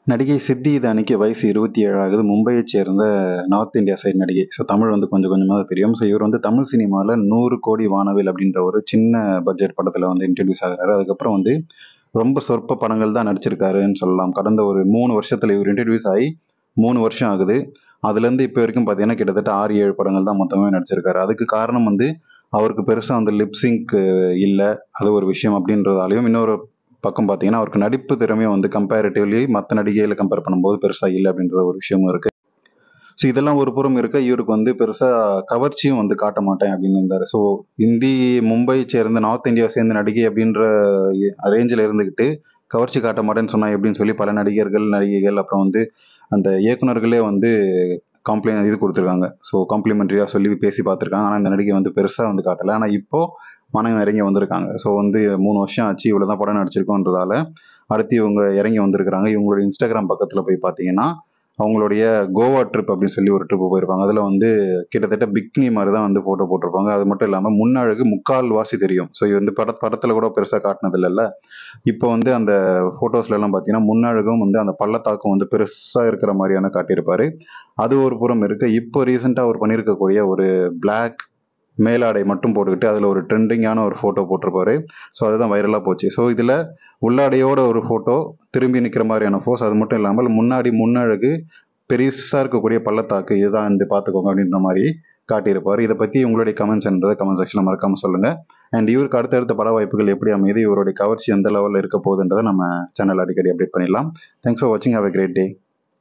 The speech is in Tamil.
நடிகை சித்தி இதானிக்கு வயசு இருபத்தி ஏழாகுது மும்பையைச் சேர்ந்த நார்த் இந்தியா சைடு நடிகை ஸோ தமிழ் வந்து கொஞ்சம் கொஞ்சமாக தெரியும் ஸோ இவர் வந்து தமிழ் சினிமாவில் நூறு கோடி வானவில் அப்படின்ற ஒரு சின்ன பட்ஜெட் படத்தில் வந்து இன்ட்ரடியூஸ் ஆகுறாரு அதுக்கப்புறம் வந்து ரொம்ப சொற்ப படங்கள் தான் நடிச்சிருக்காருன்னு சொல்லலாம் கடந்த ஒரு மூணு வருஷத்தில் இவர் இன்ட்ரடியூஸ் ஆகி மூணு வருஷம் ஆகுது அதுலேருந்து இப்போ வரைக்கும் பார்த்தீங்கன்னா கிட்டத்தட்ட ஆறு ஏழு படங்கள் தான் மொத்தமே நடிச்சிருக்காரு அதுக்கு காரணம் வந்து அவருக்கு பெருசாக வந்து லிப்சிங்க் இல்லை அது ஒரு விஷயம் அப்படின்றதாலையும் இன்னொரு பக்கம் பார்த்தீங்கன்னா அவருக்கு நடிப்பு திறமையும் வந்து கம்பேரிட்டிவ்லி மற்ற நடிகைகளை கம்பேர் பண்ணும்போது பெருசாக இல்லை அப்படின்ற ஒரு விஷயமும் இருக்கு ஸோ இதெல்லாம் ஒரு புறம் இருக்க இவருக்கு வந்து பெருசாக கவர்ச்சியும் வந்து காட்ட மாட்டேன் அப்படின்னு இருந்தார் ஸோ இந்தி மும்பை சேர்ந்த நார்த் இந்தியா சேர்ந்த நடிகை அப்படின்ற ரேஞ்சில் இருந்துக்கிட்டு கவர்ச்சி காட்ட மாட்டேன்னு சொன்னா எப்படின்னு சொல்லி பல நடிகர்கள் நடிகைகள் அப்புறம் வந்து அந்த இயக்குனர்களே வந்து காம்ப்ளைண்ட் இது கொடுத்துருக்காங்க ஸோ காம்ப்ளிமெண்ட்ரியாக சொல்லி பேசி பார்த்துருக்காங்க ஆனால் இந்த நடிகை வந்து பெருசாக வந்து காட்டலை ஆனால் இப்போ மனம் இறங்கி வந்திருக்காங்க ஸோ வந்து மூணு வருஷம் ஆச்சு இவ்வளோ தான் படம் நடிச்சிருக்கோன்றதால அடுத்து இவங்க இறங்கி வந்திருக்கிறாங்க இவங்களோட இன்ஸ்டாகிராம் பக்கத்தில் போய் பார்த்தீங்கன்னா அவங்களுடைய கோவா ட்ரிப் அப்படின்னு சொல்லி ஒரு ட்ரிப் போயிருப்பாங்க அதில் வந்து கிட்டத்தட்ட பிக்னி மாதிரி தான் வந்து ஃபோட்டோ போட்டிருப்பாங்க அது மட்டும் இல்லாமல் முன்னழகு முக்கால் வாசி தெரியும் ஸோ இது வந்து பட படத்தில் கூட பெருசாக காட்டினது இல்லைல்ல இப்போ வந்து அந்த ஃபோட்டோஸ்ல எல்லாம் பார்த்தீங்கன்னா முன்னழகும் வந்து அந்த பள்ளத்தாக்கும் வந்து பெருசாக இருக்கிற மாதிரியான காட்டியிருப்பாரு அது ஒரு புறம் இருக்கு இப்போ ரீசெண்டாக அவர் பண்ணியிருக்கக்கூடிய ஒரு பிளாக் மேலாடை மட்டும் போட்டுக்கிட்டு அதில் ஒரு ட்ரெண்டிங்கான ஒரு ஃபோட்டோ போட்டிருப்பாரு ஸோ அதுதான் வைரலாக போச்சு ஸோ இதில் உள்ளாடையோட ஒரு ஃபோட்டோ திரும்பி நிற்கிற மாதிரியான ஃபோஸ் அது மட்டும் இல்லாமல் முன்னாடி முன்னழகு பெருசாக இருக்கக்கூடிய பள்ளத்தாக்கு இதுதான் வந்து பார்த்துக்கோங்க அப்படின்ற மாதிரி காட்டியிருப்பார் இதை பற்றி உங்களுடைய கமெண்ட்ஸ்ன்றதை கமெண்ட் செக்ஷனில் மறக்காமல் சொல்லுங்கள் அண்ட் இவருக்கு அடுத்தடுத்த பட வாய்ப்புகள் எப்படி அமையுது இவருடைய கவர்ச்சி எந்த லெவலில் இருக்க போகுதுன்றதை நம்ம சேனல் அடிக்கடி அப்டேட் பண்ணிடலாம் தேங்க்ஸ் ஃபார் வாட்சிங் ஹவ் a கிரேட் டே